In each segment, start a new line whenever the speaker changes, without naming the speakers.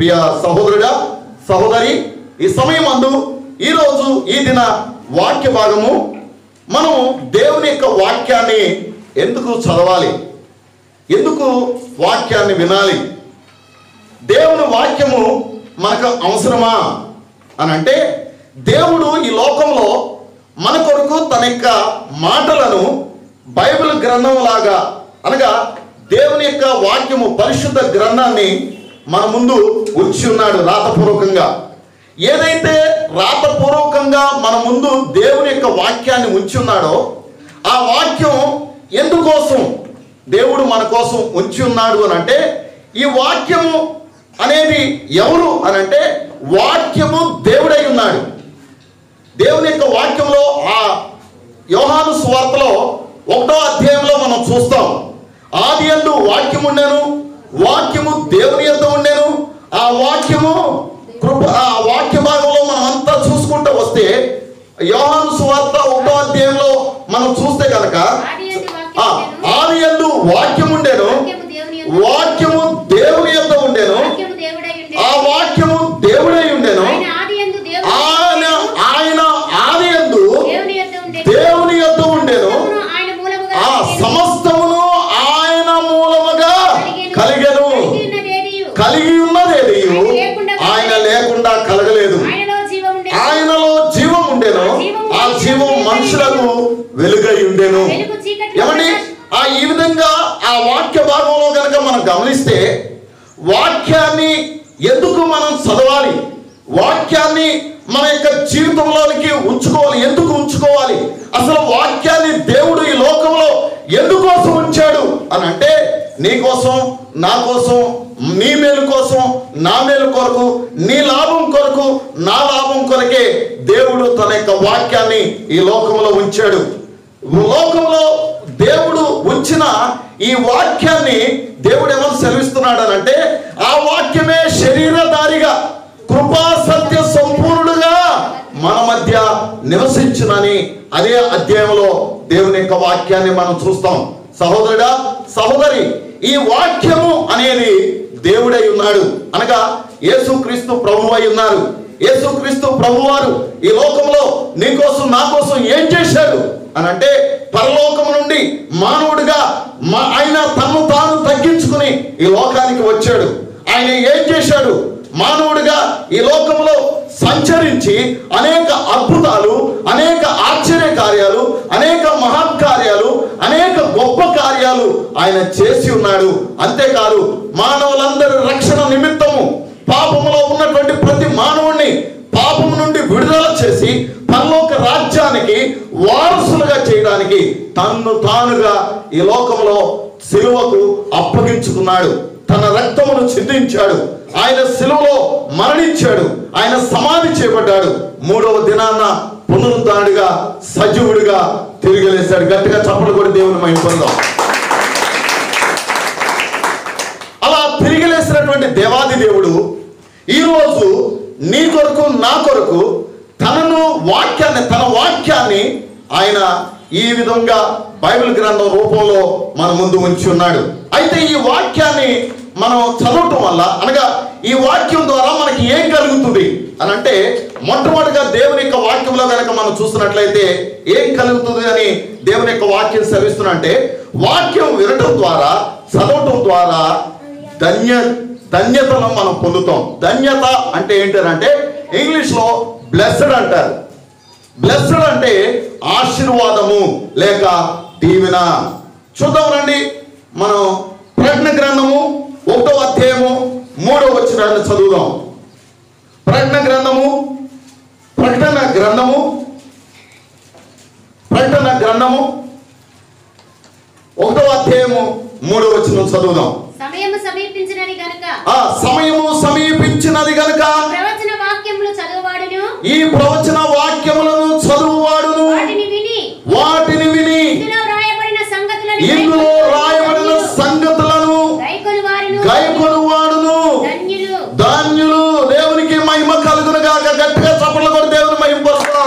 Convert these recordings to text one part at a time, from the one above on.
ప్రియ సహోదరుడా సహోదరి ఈ సమయం అందు ఈరోజు ఈ దిన వాక్య భాగము మనం దేవుని యొక్క వాక్యాన్ని ఎందుకు చదవాలి ఎందుకు వాక్యాన్ని వినాలి దేవుని వాక్యము మనకు అవసరమా అని అంటే దేవుడు ఈ లోకంలో మన కొరకు తన యొక్క మాటలను బైబిల్ గ్రంథం లాగా అనగా దేవుని యొక్క వాక్యము పరిశుద్ధ గ్రంథాన్ని మన ముందు ఉంచి ఉన్నాడు రాతపూర్వకంగా ఏదైతే రాతపూర్వకంగా మన ముందు దేవుని యొక్క వాక్యాన్ని ఉంచి ఉన్నాడో ఆ వాక్యం ఎందుకోసం దేవుడు మన కోసం ఉంచి ఉన్నాడు అని అంటే ఈ వాక్యము అనేది ఎవరు అని అంటే వాక్యము దేవుడై ఉన్నాడు దేవుని యొక్క వాక్యంలో ఆ యోహాను సువార్తలో ఒకటో అధ్యాయంలో మనం చూస్తాం ఆది ఎందు వాక్యం ఉండెను వాక్యము దేవుని యొక్క ఉండెను ఆ వాక్యము కృప ఆ వాక్య భాగంలో మనం అంతా చూసుకుంటూ వస్తే యోహాను సువార్త ఒకటో అధ్యాయంలో మనం చూస్తే కనుక ఆ, ఆది ఎందు వాక్యం ఉండెను వాక్యము దేవుని యొక్క ఉండెను ఆ వాక్యము దేవుడై ఉండెను ఆయన ఆయన ఆది ఎందు దేవుని యొక్క ఉండెను ఆ సమస్తమును ఆయన మూలముగా కలిగెను కలిగి ఉన్నదేది ఆయన లేకుండా కలగలేదు ఆయనలో జీవం ఉండెను ఆ జీవం మనుషులకు వెలుగై ఉండెను ఏమండి ఆ ఈ విధంగా ఆ వాక్య భాగంలో కనుక మనం గమనిస్తే వాక్యాన్ని ఎందుకు మనం చదవాలి వాక్యాన్ని మన యొక్క జీవితంలోనికి ఉంచుకోవాలి ఎందుకు ఉంచుకోవాలి అసలు వాక్యాన్ని దేవుడు ఈ లోకంలో ఎందుకోసం ఉంచాడు అని అంటే నీ కోసం నా కోసం నీ మేలు కోసం నా మేలు కొరకు నీ లాభం కొరకు నా లాభం కొరకే దేవుడు తన యొక్క వాక్యాన్ని ఈ లోకంలో ఉంచాడు లోకంలో దేవుడు ఉంచిన ఈ వాక్యాన్ని దేవుడు ఎవరు సెలవిస్తున్నాడు అని అంటే ఆ వాక్యమే శరీరధారిగా కృపా సత్య సంపూర్ణుడుగా మన మధ్య నివసించునని అదే అధ్యాయంలో దేవుని యొక్క వాక్యాన్ని మనం చూస్తాం సహోదరుడా సహోదరి ఈ వాక్యము అనేది దేవుడై ఉన్నాడు అనగా యేసుక్రీస్తు ప్రభు అయి ఉన్నారు యేసుక్రీస్తు ప్రభువారు ఈ లోకంలో నీ కోసం నా కోసం ఏం చేశాడు అని అంటే పరలోకము నుండి మానవుడిగా మా ఆయన తను తాను తగ్గించుకుని ఈ లోకానికి వచ్చాడు ఆయన ఏం చేశాడు మానవుడిగా ఈ లోకంలో సంచరించి అనేక అద్భుతాలు అనేక ఆశ్చర్య కార్యాలు అనేక మహత్కార్యాలు అనేక గొప్ప కార్యాలు ఆయన చేసి ఉన్నాడు అంతేకాదు మానవులందరి రక్షణ నిమిత్తము పాపములో ఉన్నటువంటి ప్రతి మానవుణ్ణి పాపము నుండి విడుదల చేసి పరలోక రాజ్యానికి వారసులుగా చేయడానికి తన్ను తానుగా ఈ లోకంలో సిలువకు అప్పగించుకున్నాడు తన రక్తమును చిందించాడు ఆయన సిలువలో మరణించాడు ఆయన సమాధి చేపట్టాడు మూడవ దినాన పునరుద్ధానుడిగా సజీవుడిగా తిరిగి లేచాడు గట్టిగా చప్పలు కొడి దేవుని మహిమ పొందాం అలా తిరిగి లేసినటువంటి దేవాది దేవుడు ఈరోజు నీ కొరకు నా కొరకు తనను వాక్యాన్ని తన వాక్యాన్ని ఆయన ఈ విధంగా బైబిల్ గ్రంథం రూపంలో మన ముందు ఉంచి ఉన్నాడు అయితే ఈ వాక్యాన్ని మనం చదవటం వల్ల అనగా ఈ వాక్యం ద్వారా మనకి ఏం కలుగుతుంది అని అంటే మొట్టమొదటిగా దేవుని యొక్క వాక్యంలో కనుక మనం చూస్తున్నట్లయితే ఏం కలుగుతుంది అని దేవుని యొక్క వాక్యం సెలవిస్తున్నా అంటే వాక్యం వినటం ద్వారా చదవటం ద్వారా ధన్య ధన్యతను మనం పొందుతాం ధన్యత అంటే ఏంటంటే ఇంగ్లీష్లో బ్లెస్డ్ అంటారు బ్లెస్డ్ అంటే ఆశీర్వాదము లేక దీవెన చూద్దాం రండి మనం ప్రకటన గ్రంథము ఒకటో అధ్యాయము మూడో వచ్చినాన్ని చదువుదాం ప్రకటన గ్రంథము ప్రకటన గ్రంథము ప్రకటన గ్రంథము ఒకటో అధ్యాయము మూడో వచ్చిన చదువుదాం
సమయము సమీపించినది గనుక
ఆ సమయము సమీపించినది గనుక
ప్రవచన వాక్యములు చదువువాడును
ఈ ప్రవచన వాక్యములను చదువువాడును
వాటిని విని
వాటిని విని
ఇందులో వ్రాయబడిన సంగతులను
ఇందులో రాయబడిన సంగతులను
గైకొను వారును
గైకొనువాడును
ధన్యులు
ధాన్యులు దేవునికి మహిమ కలుగును గాక గట్టిగా చప్పట్లు కూడా దేవుని మహిమ పరుస్తాం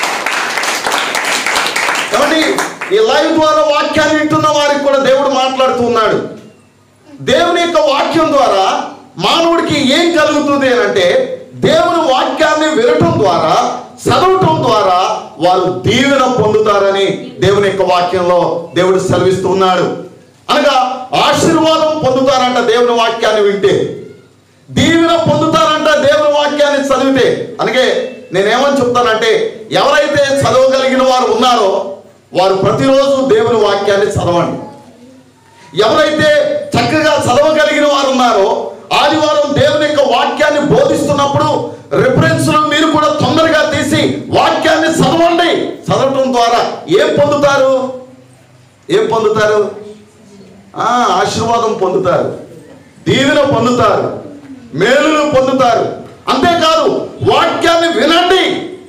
కాబట్టి ఈ లైవ్ ద్వారా వాక్యాన్ని వింటున్న వారికి కూడా దేవుడు మాట్లాడుతూ ఉన్నాడు దేవుని యొక్క వాక్యం ద్వారా మానవుడికి ఏం కలుగుతుంది అని అంటే దేవుని వాక్యాన్ని వినటం ద్వారా చదవటం ద్వారా వారు దీవెన పొందుతారని దేవుని యొక్క వాక్యంలో దేవుడు సెలవిస్తూ ఉన్నాడు అనగా ఆశీర్వాదం పొందుతారంట దేవుని వాక్యాన్ని వింటే దీవెన పొందుతారంట దేవుని వాక్యాన్ని చదివితే అందుకే నేనేమని చెప్తానంటే ఎవరైతే చదవగలిగిన వారు ఉన్నారో వారు ప్రతిరోజు దేవుని వాక్యాన్ని చదవండి ఎవరైతే చక్కగా చదవగలిగిన వారు ఉన్నారో ఆదివారం దేవుని యొక్క వాక్యాన్ని బోధిస్తున్నప్పుడు రిఫరెన్స్లు మీరు కూడా తొందరగా తీసి వాక్యాన్ని చదవండి చదవటం ద్వారా ఏం పొందుతారు ఏం పొందుతారు ఆ, ఆశీర్వాదం పొందుతారు దీవెన పొందుతారు మేలులు పొందుతారు అంతేకాదు వాక్యాన్ని వినండి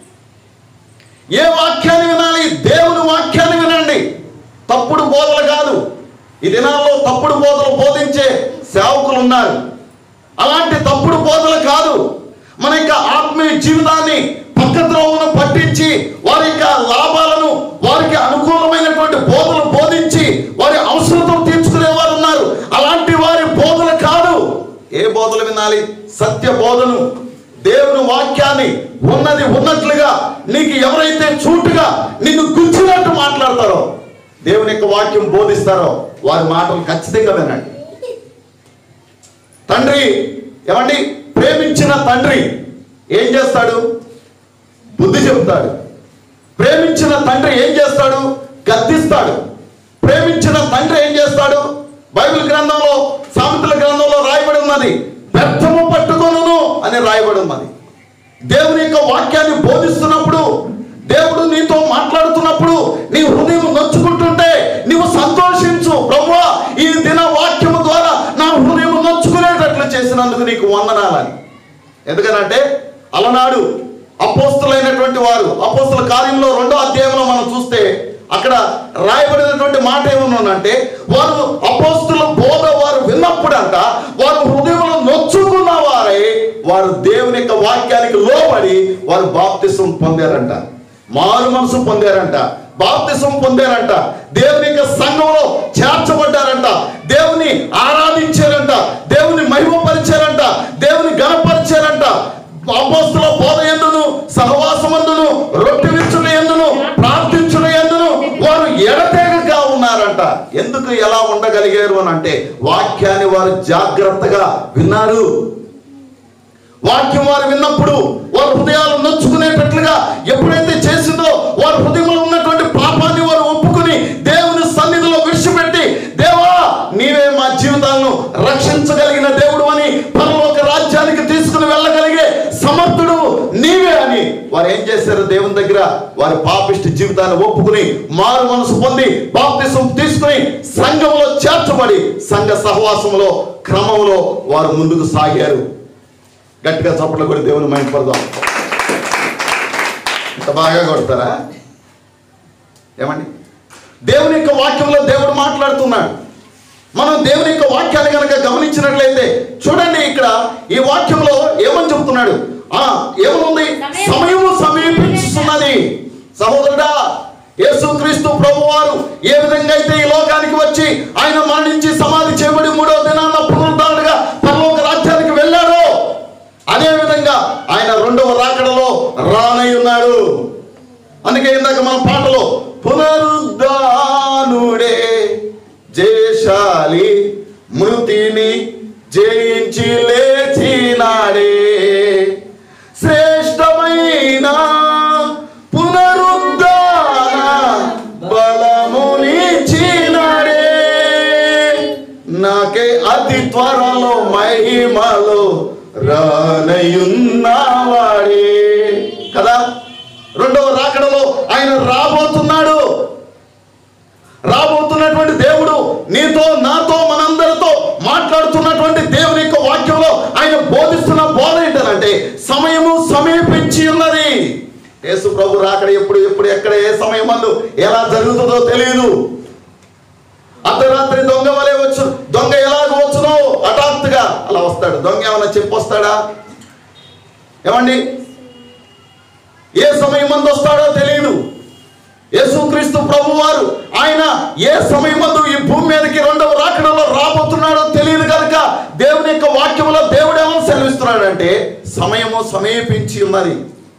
ఏ వాక్యాన్ని వినాలి దేవుని వాక్యాన్ని వినండి తప్పుడు బోధలు కాదు ఈ దినాల్లో తప్పుడు బోధలు బోధించే సేవకులు ఉన్నారు అలాంటి తప్పుడు బోధలు కాదు మన యొక్క ఆత్మీయ జీవితాన్ని పక్కద్రోవను పట్టించి వారి యొక్క లాభాలను వారికి అనుకూలమైనటువంటి బోధలు బోధించి వారి అవసరతలు తీర్చుకునే వారు ఉన్నారు అలాంటి వారి బోధలు కాదు ఏ బోధలు వినాలి సత్య బోధను దేవుని వాక్యాన్ని ఉన్నది ఉన్నట్లుగా నీకు ఎవరైతే చూటుగా నిన్ను గుచ్చినట్టు మాట్లాడతారో దేవుని యొక్క వాక్యం బోధిస్తారో వారి మాటలు ఖచ్చితంగా వినండి తండ్రి ఏమండి ప్రేమించిన తండ్రి ఏం చేస్తాడు బుద్ధి చెప్తాడు ప్రేమించిన తండ్రి ఏం చేస్తాడు గద్దిస్తాడు ప్రేమించిన తండ్రి ఏం చేస్తాడు బైబిల్ గ్రంథంలో సామెతల గ్రంథంలో రాయబడి ఉన్నది వ్యర్థము పట్టుకొనును అని రాయబడి ఉన్నది దేవుని యొక్క వాక్యాన్ని బోధిస్తున్నప్పుడు దేవుడు నీతో మాట్లాడుతున్నప్పుడు నీ హృదయం నొచ్చుకుంటుంటే నీవు సంతోషించు ప్రభువా ఈ దిన వాక్యము ద్వారా నా హృదయం నొచ్చుకునేటట్లు చేసినందుకు నీకు వందనాలని ఎందుకనంటే అలనాడు అపోస్తులైనటువంటి వారు అపోస్తుల కార్యంలో రెండో అధ్యాయంలో మనం చూస్తే అక్కడ రాయబడినటువంటి మాట ఏమన్నానంటే వారు అపోస్తుల బోధ వారు విన్నప్పుడంట వారు హృదయంలో నొచ్చుకున్న వారై వారు దేవుని యొక్క వాక్యానికి లోబడి వారు బాప్తిసం పొందారంట మారు మనసు పొందారంట బాప్తిసం పొందారంట దేవుని యొక్క సంఘంలో చేర్చబడ్డారంట దేవుని ఆరాధించారంట దేవుని మహిమపరిచారంట దేవుని గణపరిచారంట అపోస్తుల బోధ ఎందును సహవాసమందును రొట్టె విచ్చుట ఎందును ప్రార్థించుట ఎందును వారు ఎడతెగగా ఉన్నారంట ఎందుకు ఎలా ఉండగలిగారు అని అంటే వాక్యాన్ని వారు జాగ్రత్తగా విన్నారు వాక్యం వారు విన్నప్పుడు వారి హృదయాలు నొచ్చుకునేటట్లుగా ఎప్పుడైతే చేసిందో వారి హృదయంలో ఉన్నటువంటి పాపాన్ని వారు ఒప్పుకుని దేవుని సన్నిధిలో విడిచిపెట్టి దేవా నీవే మా జీవితాలను రక్షించగలిగిన దేవుడు అని పరలోక రాజ్యానికి తీసుకుని వెళ్ళగలిగే సమర్థుడు నీవే అని వారు ఏం చేశారు దేవుని దగ్గర వారి పాపిష్టి జీవితాన్ని ఒప్పుకుని మారు మనసు పొంది బాప్తిసం తీసుకుని సంఘంలో చేర్చబడి సంఘ సహవాసంలో క్రమంలో వారు ముందుకు సాగారు గట్టిగా చప్పట్లు కూడా దేవుని మైంపడదాం ఇంత బాగా కొడతారా ఏమండి దేవుని యొక్క వాక్యంలో దేవుడు మాట్లాడుతున్నాడు మనం దేవుని యొక్క వాక్యాన్ని కనుక గమనించినట్లయితే చూడండి ఇక్కడ ఈ వాక్యంలో ఏమని చెప్తున్నాడు ఆ ఏమనుంది సమయము సమీపిస్తున్నది సహోదరుడా యేసుక్రీస్తు ప్రభువారు ఏ విధంగా అయితే ఈ లోకానికి వచ్చి ఆయన మరణించి సమాధి చేయబడి మూడో దినాన్న పునరుద్ధరణగా పరలోక రాజ్యానికి వెళ్ళాడో అదే విధంగా ఆయన రెండవ రాకడలో రానై ఉన్నాడు అందుకే ఇందాక మన పాటలో పునరుద్ధానుడే జయశాలి మృతిని జయించి లేచినాడే శ్రేష్టమైన పునరుద్ధాన బలమునిచ్చినాడే నాకే అతి త్వరలో మహిమలో రానయున్నవాడే కదా రెండవ రాకడలో ఆయన రాబోతున్నాడు రాబోతున్నటువంటి దేవుడు నీతో నాతో మనందరితో మాట్లాడుతున్నటువంటి దేవుని యొక్క వాక్యంలో ఆయన బోధిస్తున్న బోధ ఏంటంటే సమయము సమీపించి ఉన్నది యేసు ప్రభు రాకడ ఎప్పుడు ఎప్పుడు ఎక్కడ ఏ సమయం అందు ఎలా జరుగుతుందో తెలియదు అర్ధరాత్రి దొంగ వలె వచ్చు దొంగ ఎలాగ వచ్చునో హఠాత్తుగా అలా వస్తాడు దొంగ ఏమైనా చెప్పొస్తాడా ఏమండి ఏ సమయం మంది వస్తాడో తెలియదు యేసుక్రీస్తు ప్రభు వారు ఆయన ఏ సమయమందు ఈ భూమి మీదకి రెండవ రాకడలో రాబోతున్నాడో తెలియదు కనుక దేవుని యొక్క వాక్యంలో దేవుడు ఏమని సెలవిస్తున్నాడంటే సమయము సమీపించి ఉన్నది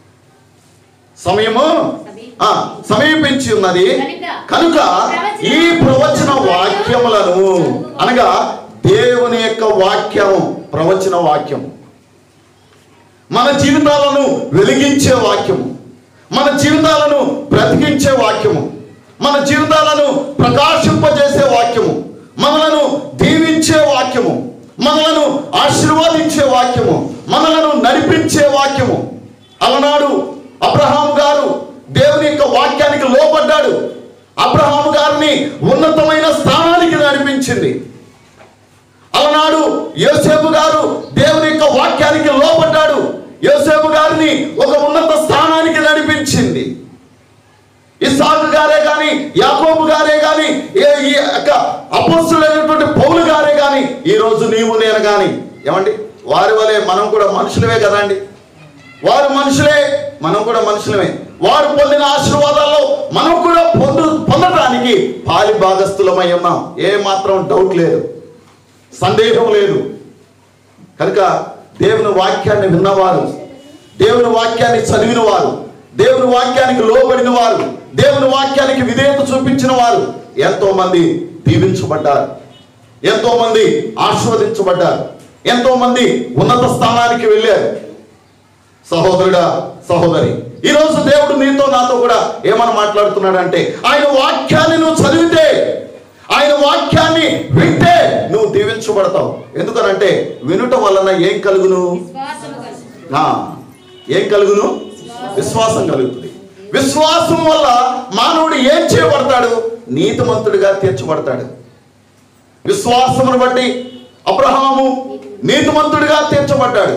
సమయము ఆ, సమీపించి ఉన్నది కనుక ఈ ప్రవచన వాక్యములను అనగా దేవుని యొక్క వాక్యం ప్రవచన వాక్యం మన జీవితాలను వెలిగించే వాక్యము మన జీవితాలను బ్రతికించే వాక్యము మన జీవితాలను ప్రకాశింపజేసే వాక్యము మనలను దీవించే వాక్యము మనలను ఆశీర్వాదించే వాక్యము మనలను నడిపించే వాక్యము అలనాడు అబ్రహాం గారు దేవుని యొక్క వాక్యానికి లోపడ్డాడు అబ్రహాం గారిని ఉన్నతమైన స్థానానికి నడిపించింది అలనాడు యోసేపు గారు దేవుని యొక్క వాక్యానికి లోపడ్డాడు యోసేపు గారిని ఒక ఉన్నత స్థానానికి నడిపించింది ఇస్సాకు గారే కానీ యాకోబు గారే కానీ ఏ ఈ యొక్క అపోస్తులైనటువంటి పౌలు గారే కానీ ఈ రోజు నీవు నేను కానీ ఏమండి వారి వలె మనం కూడా మనుషులమే కదండి వారు మనుషులే మనం కూడా మనుషులమే వారు పొందిన ఆశీర్వాదాల్లో మనం కూడా పొందు పొందడానికి పాలి భాగస్థులమై ఉన్నాం ఏ మాత్రం డౌట్ లేదు సందేహం లేదు కనుక దేవుని వాక్యాన్ని విన్నవారు దేవుని వాక్యాన్ని చదివిన వారు దేవుని వాక్యానికి లోబడిన వారు దేవుని వాక్యానికి విధేయత చూపించిన వారు ఎంతో మంది దీవించబడ్డారు ఎంతో మంది ఆస్వాదించబడ్డారు ఎంతో మంది ఉన్నత స్థానానికి వెళ్ళారు సహోదరుడా సహోదరి ఈ రోజు దేవుడు నీతో నాతో కూడా ఏమని మాట్లాడుతున్నాడంటే ఆయన వాక్యాన్ని నువ్వు చదివితే ఆయన వాక్యాన్ని వింటే నువ్వు దీవించబడతావు ఎందుకనంటే వినుట వలన ఏం కలుగును
విశ్వాసము కలుగు.
ఆ, ఏం కలుగును విశ్వాసం కలుగుతుంది విశ్వాసం వల్ల మానవుడు ఏం చేయబడతాడు నీతిమంతుడిగా తీర్చబడతాడు విశ్వాసమును బట్టి అబ్రహాము నీతిమంతుడిగా తీర్చబడ్డాడు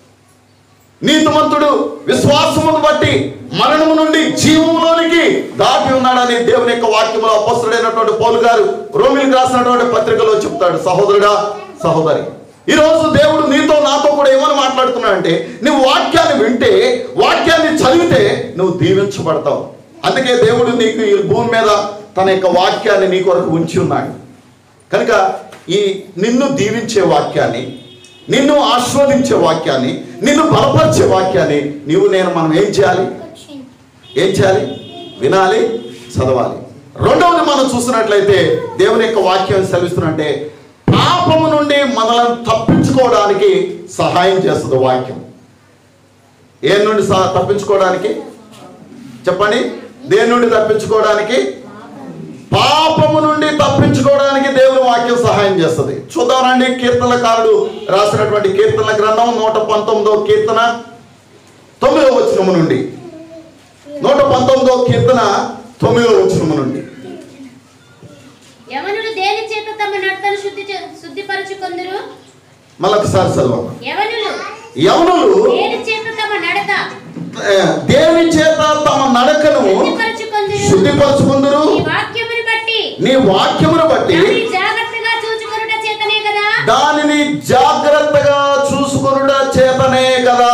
నీతిమంతుడు విశ్వాసమును బట్టి మరణము నుండి జీవములోనికి దాటి ఉన్నాడని దేవుని యొక్క వాక్యంలో అపస్తుడైనటువంటి పౌలు గారు రోమిలకు రాసినటువంటి పత్రికలో చెప్తాడు సహోదరుడా సహోదరి ఈ రోజు దేవుడు నీతో నాతో కూడా ఏమని మాట్లాడుతున్నాడంటే నువ్వు వాక్యాన్ని వింటే వాక్యాన్ని చదివితే నువ్వు దీవించబడతావు అందుకే దేవుడు నీకు ఈ భూమి మీద తన యొక్క వాక్యాన్ని నీ కొరకు ఉంచి ఉన్నాడు కనుక ఈ నిన్ను దీవించే వాక్యాన్ని నిన్ను ఆస్వాదించే వాక్యాన్ని నిన్ను బలపరిచే వాక్యాన్ని నీవు నేను మనం ఏం చేయాలి ఏం చేయాలి వినాలి చదవాలి రెండవది మనం చూసినట్లయితే దేవుని యొక్క వాక్యం సెలవిస్తున్నట్టే పాపము నుండి మనలను తప్పించుకోవడానికి సహాయం చేస్తుంది వాక్యం ఏ నుండి సహా- తప్పించుకోవడానికి చెప్పండి దేని నుండి తప్పించుకోవడానికి పాపము నుండి తప్పించుకోవడానికి దేవుని వాక్యం సహాయం చేస్తుంది చూద్దామండి కీర్తనకారుడు రాసినటువంటి కీర్తన గ్రంథం నూట పంతొమ్మిదో కీర్తన తొమ్మిదో వచనము నుండి నూట పంతొమ్మిదో కీర్తన తొమ్మిదో వచనము నుండి
యవనులు దేని చేత తమ నడతను శుద్ధి చే- శుద్ధిపరచుకొందురు
మళ్ళొకసారి చదవమ్మ
యవనులు
యవనులు
దేని చేత తమ నడత
ఆ, దేని చేత తమ నడకను
శుద్ధిపరచుకొందురు
శుద్ధిపరచుకుందరు
ఈ వాక్యమును బట్టి
నీ వాక్యమును బట్టి
దాన్ని జాగ్రత్తగా చూచుకొనుట చేతనే కదా
దానిని జాగ్రత్తగా చూసుకొనుట చేతనే కదా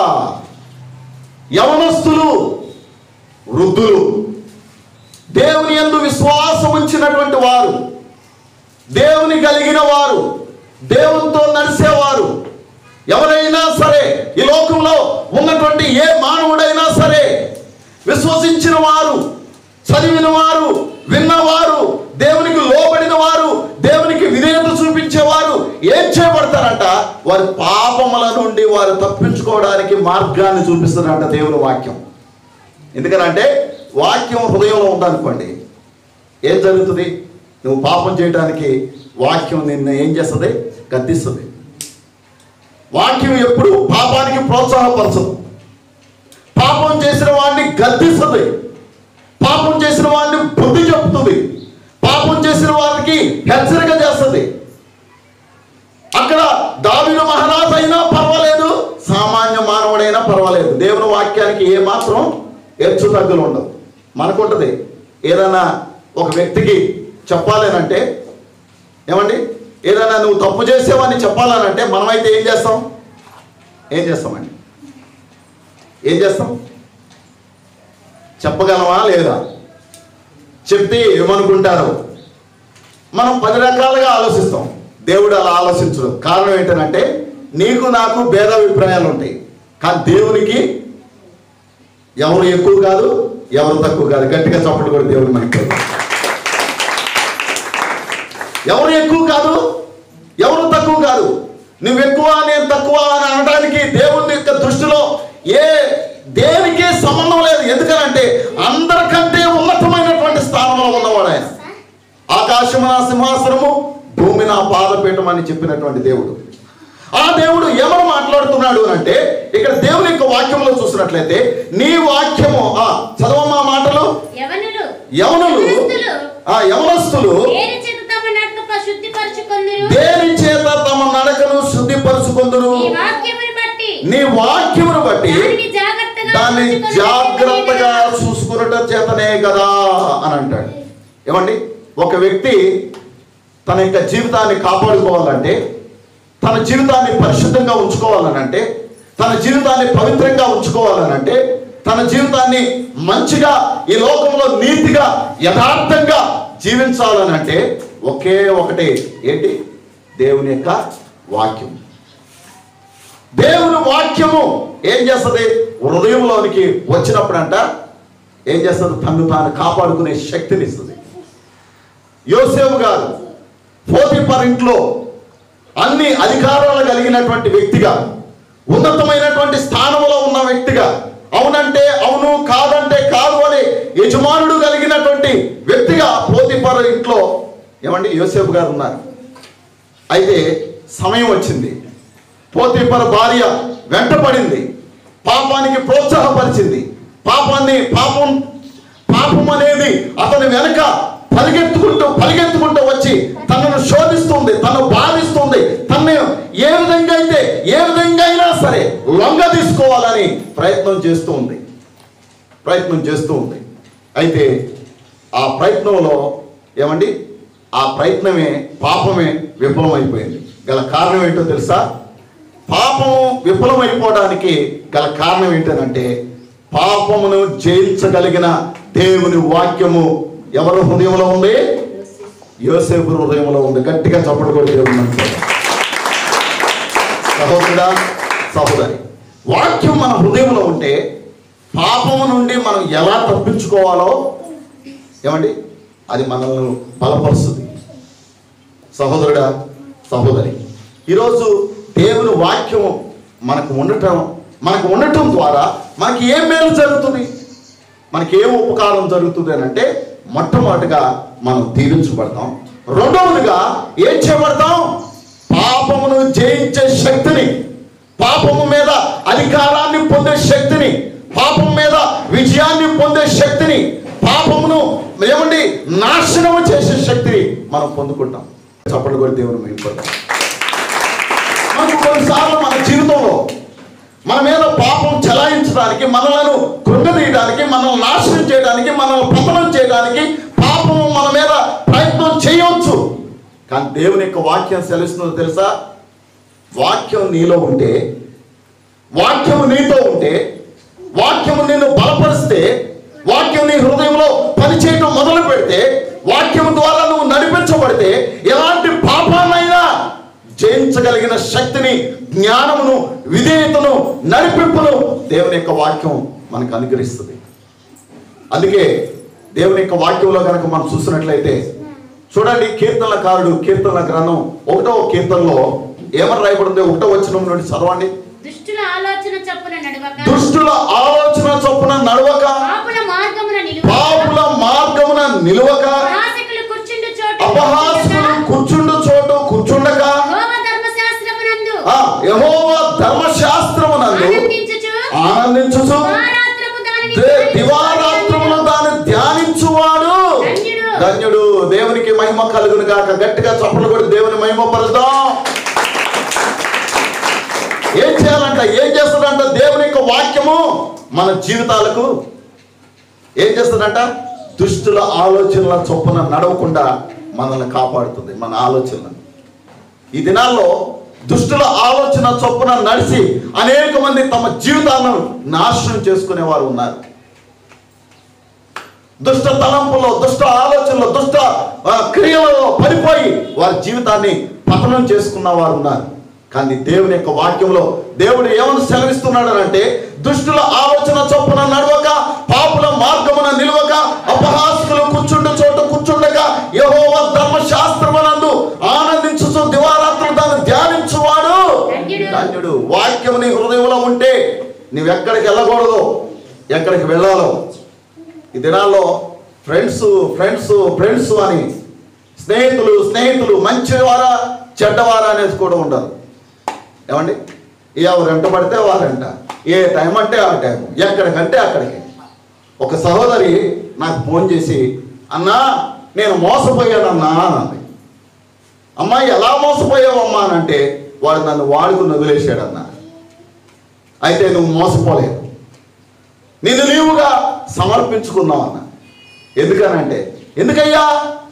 యవనస్తులు వృద్ధులు దేవుని యందు విశ్వాసం ఉంచినటువంటి వారు దేవుని కలిగిన వారు దేవునితో నడిచేవారు ఎవరైనా సరే ఈ లోకంలో ఉన్నటువంటి ఏ మానవుడైనా సరే విశ్వసించిన వారు చదివిన వారు విన్నవారు దేవునికి లోబడిన వారు దేవునికి విధేయత చూపించేవారు ఏం చేయబడతారంట వారి పాపముల నుండి వారు తప్పించుకోవడానికి మార్గాన్ని చూపిస్తారంట దేవుని వాక్యం ఎందుకనంటే వాక్యం హృదయంలో ఉందనుకోండి ఏం జరుగుతుంది నువ్వు పాపం చేయడానికి వాక్యం నిన్ను ఏం చేస్తుంది గద్దిస్తుంది వాక్యం ఎప్పుడు పాపానికి ప్రోత్సాహపరచదు పాపం చేసిన వాడిని గద్దిస్తుంది పాపం చేసిన వాడిని బుద్ధి చెప్తుంది పాపం చేసిన వారికి హెచ్చరిక చేస్తుంది అక్కడ దావిన మహారాజు అయినా పర్వాలేదు సామాన్య మానవుడైనా పర్వాలేదు దేవుని వాక్యానికి ఏ మాత్రం హెచ్చు తగ్గులు ఉండవు మనకుంటది ఏదైనా ఒక వ్యక్తికి చెప్పాలేనంటే ఏమండి ఏదైనా నువ్వు తప్పు చేసావని చెప్పాలనంటే మనమైతే ఏం చేస్తాం ఏం చేస్తామండి ఏం చేస్తాం చెప్పగలమా లేదా చెప్తే ఏమనుకుంటారు మనం పది రకాలుగా ఆలోచిస్తాం దేవుడు అలా ఆలోచించడు కారణం ఏంటంటే నీకు నాకు భేదాభిప్రాయాలు ఉంటాయి కానీ దేవునికి ఎవరు ఎక్కువ కాదు ఎవరు తక్కువ కాదు గట్టిగా చప్పట్లు కూడా దేవుడు మనకి ఎవరు ఎక్కువ కాదు ఎవరు తక్కువ కాదు నువ్వు ఎక్కువ నేను తక్కువ అని అనడానికి దేవుని యొక్క దృష్టిలో ఏ దేనికి సంబంధం లేదు ఎందుకనంటే అందరికంటే ఉన్నతమైనటువంటి స్థానంలో ఉన్నవాడు ఆయన ఆకాశము నా సింహాసనము భూమి నా పాదపీఠం అని చెప్పినటువంటి దేవుడు ఆ దేవుడు ఏమని మాట్లాడుతున్నాడు అని అంటే ఇక్కడ దేవుని యొక్క వాక్యంలో చూసినట్లయితే నీ వాక్యము ఆ చదవమా మాటలు
యవనులు
యవనులు
యవనస్తులు
ఆ యవనస్తులు
దేని చేత తమ నడక శుద్ధిపరచుకొందురు
దేని చేత తమ నడకను శుద్ధిపరుచుకుందురు
ఈ వాక్యముని బట్టి
నీ వాక్యమును బట్టి
దానిని జాగ్రత్తగా
దాన్ని
ఉంచుకొని
జాగ్రత్తగా
ఉండేది.
చూసుకున్నట చేతనే కదా అని అంటాడు ఏమండి ఒక వ్యక్తి తన యొక్క జీవితాన్ని కాపాడుకోవాలంటే తన జీవితాన్ని పరిశుద్ధంగా ఉంచుకోవాలనంటే తన జీవితాన్ని పవిత్రంగా ఉంచుకోవాలనంటే తన జీవితాన్ని మంచిగా ఈ లోకంలో నీతిగా యథార్థంగా జీవించాలనంటే ఒకే ఒకటి ఏంటి దేవుని యొక్క వాక్యం దేవుని వాక్యము ఏం చేస్తుంది హృదయంలోనికి వచ్చినప్పుడంట ఏం చేస్తుంది తను తాను కాపాడుకునే శక్తిని ఇస్తుంది యోసేపు గారు పోతిపర్ ఇంట్లో అన్ని అధికారాలు కలిగినటువంటి వ్యక్తిగా ఉన్నతమైనటువంటి స్థానంలో ఉన్న వ్యక్తిగా అవునంటే అవును కాదంటే కాదు అని యజమానుడు కలిగినటువంటి వ్యక్తిగా పోతిపర్ ఇంట్లో ఏమండి యోసేపు గారు ఉన్నారు అయితే సమయం వచ్చింది పోతీపర భార్య వెంటపడింది పాపానికి ప్రోత్సాహపరిచింది పాపాన్ని పాపం పాపం అనేది అతని వెనక పరిగెత్తుకుంటూ పరిగెత్తుకుంటూ వచ్చి తనను శోధిస్తుంది తను బాధిస్తుంది తనని ఏ విధంగా అయితే ఏ విధంగా అయినా సరే లొంగ తీసుకోవాలని ప్రయత్నం చేస్తూ ఉంది ప్రయత్నం చేస్తూ ఉంది అయితే ఆ ప్రయత్నంలో ఏమండి ఆ ప్రయత్నమే పాపమే విఫలమైపోయింది గల కారణం ఏంటో తెలుసా పాపము విఫలమైపోవడానికి గల కారణం ఏంటంటే పాపమును జయించగలిగిన దేవుని వాక్యము ఎవరి హృదయంలో ఉంది యోసేపు హృదయంలో ఉంది గట్టిగా చప్పట్లు కూడా దేవుని మనసులో. సహోదరుడా సహోదరి వాక్యం మన హృదయంలో ఉంటే పాపము నుండి మనం ఎలా తప్పించుకోవాలో ఏమండి అది మనల్ని బలపరుస్తుంది సహోదరుడా సహోదరి ఈరోజు దేవుని వాక్యం మనకు ఉండటం మనకు ఉండటం ద్వారా మనకి ఏం మేలు జరుగుతుంది మనకి ఏం ఉపకారం జరుగుతుంది అని అంటే మొట్టమొదటిగా మనం దీవించబడతాం రెండవదిగా ఏం చేయబడతాం పాపమును జయించే శక్తిని పాపము మీద అధికారాన్ని పొందే శక్తిని పాపం మీద విజయాన్ని పొందే శక్తిని పాపమును ఏమండి నాశనము చేసే శక్తిని మనం పొందుకుంటాం చప్పట్లు కూడా దేవుని మేము మనకు కొన్నిసార్లు మన జీవితంలో మన మీద పాపం చలాయించడానికి మనలను కృంగదీయడానికి మనల్ని నాశనం చేయడానికి మనల్ని పతనం చేయడానికి పాపం మన మీద ప్రయత్నం చేయవచ్చు కానీ దేవుని యొక్క వాక్యం సెలవుస్తుందో తెలుసా వాక్యం నీలో ఉంటే వాక్యము నీతో ఉంటే వాక్యము నిన్ను బలపరిస్తే వాక్యం నీ హృదయంలో పనిచేయటం మొదలు పెడితే వాక్యం ద్వారా నువ్వు నడిపించబడితే ఎలాంటి పాపాన్నైనా జయించగలిగిన శక్తిని జ్ఞానమును విధేయతను నడిపింపును దేవుని యొక్క వాక్యం మనకు అనుగ్రహిస్తుంది అందుకే దేవుని యొక్క వాక్యంలో కనుక మనం చూసినట్లయితే చూడండి కీర్తనకారుడు కీర్తన గ్రంథం ఒకటో కీర్తనలో ఏమని రాయబడింది ఒకటో వచ్చిన నుండి చదవండి
దుష్టుల ఆలోచన చొప్పున నడవక
దుష్టుల ఆలోచన చొప్పున నడవక
పాపుల మార్గమున నిలువక
పాపుల మార్గమున నిలువక
అపహాసకులు కూర్చుండు చోటు
అపహాసులు కూర్చుండు చోటు కూర్చుండక
యెహోవా ధర్మశాస్త్రమునందు
ఆ యెహోవా ధర్మశాస్త్రమునందు
ఆనందించుచు
ఆనందించుచు
దివారాత్రము దానిని
దే- దివారాత్రములు దాన్ని ధ్యానించువాడు
ధన్యుడు.
ధన్యుడు దేవునికి మహిమ కలుగును గాక గట్టిగా చప్పలు కొట్టి దేవుని మహిమ పరుద్దాం ఏం చేయాలంట ఏం చేస్తుందంట దేవుని యొక్క వాక్యము మన జీవితాలకు ఏం చేస్తుందంట దుష్టుల ఆలోచనల చొప్పున నడవకుండా మనల్ని కాపాడుతుంది మన ఆలోచనలను ఈ దినాల్లో దుష్టుల ఆలోచన చొప్పున నడిచి అనేక మంది తమ జీవితాలను నాశనం చేసుకునే వారు ఉన్నారు దుష్ట తలంపులో దుష్ట ఆలోచనలో దుష్ట ఆ, క్రియలలో పడిపోయి వారి జీవితాన్ని పతనం చేసుకున్న వారు ఉన్నారు కానీ దేవుని యొక్క వాక్యంలో దేవుడు ఏమని సెలవిస్తున్నాడు అంటే దుష్టుల ఆలోచన చొప్పున నడవక పాపుల మార్గమున నిలవక అపహాసకులు కూర్చుండు చోట కూర్చుండక యెహోవా ధర్మశాస్త్రమునందు ఆనందించుచు దివారాత్రులు దాన్ని ధ్యానించువాడు
ధన్యుడు.
ధన్యుడు వాక్యం నీ హృదయంలో ఉంటే నువ్వు ఎక్కడికి వెళ్ళకూడదు ఎక్కడికి వెళ్ళాలో ఈ దినాల్లో ఫ్రెండ్స్ ఫ్రెండ్స్ ఫ్రెండ్స్ అని స్నేహితులు స్నేహితులు మంచివారా చెడ్డవారా అనేది కూడా ఉండదు ఏమండి ఎవరు వెంట పడితే వారంట ఏ టైం అంటే ఆ టైం ఎక్కడికంటే అక్కడికి ఒక సహోదరి నాకు ఫోన్ చేసి అన్నా నేను మోసపోయానన్నా అన్నది అమ్మాయి ఎలా మోసపోయావమ్మా అని అంటే వాడు నన్ను వాడుకుని వదిలేశాడన్నా అయితే నువ్వు మోసపోలేదు నిన్ను నీవుగా సమర్పించుకున్నావు అన్న ఎందుకనంటే ఎందుకయ్యా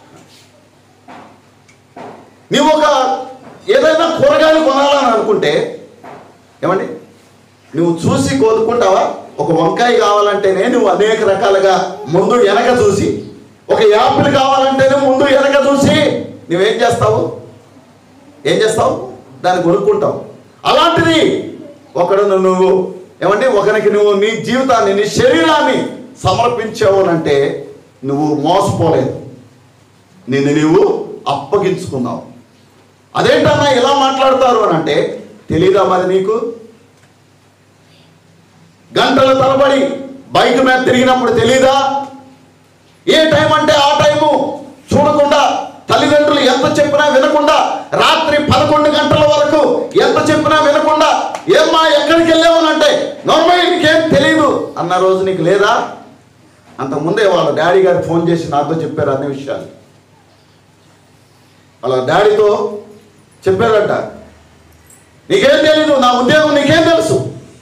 నీవు ఒక ఏదైనా కూరగాయలు కొనాలని అనుకుంటే ఏమండి నువ్వు చూసి కోరుకుంటావా ఒక వంకాయ కావాలంటేనే నువ్వు అనేక రకాలుగా ముందు వెనక చూసి ఒక యాపిల్ కావాలంటేనే ముందు వెనక చూసి నువ్వేం చేస్తావు ఏం చేస్తావు దాన్ని కొనుక్కుంటావు అలాంటిది ఒకడు నువ్వు ఏమంటే ఒకరికి నువ్వు నీ జీవితాన్ని నీ శరీరాన్ని సమర్పించావు అంటే నువ్వు మోసపోలేదు నిన్ను నీవు అప్పగించుకున్నావు అదేంటన్నా ఇలా మాట్లాడతారు అని అంటే తెలీదా మరి నీకు గంటల తరబడి బైక్ మీద తిరిగినప్పుడు తెలీదా ఏ టైం అంటే ఆ టైము చూడకుండా తల్లిదండ్రులు ఎంత చెప్పినా వినకుండా రాత్రి పదకొండు గంటల వరకు ఎంత చెప్పినా వినకుండా ఏమ్మా ఎక్కడికి వెళ్ళావని అంటే నార్మల్ నీకేం తెలియదు అన్న రోజు నీకు లేదా అంతకుముందే వాళ్ళ డాడీ గారు ఫోన్ చేసి నాతో చెప్పారు అన్ని విషయాలు వాళ్ళ డాడీతో చెప్పారంట నీకేం తెలీదు నా ఉద్యోగం నీకేం తెలుసు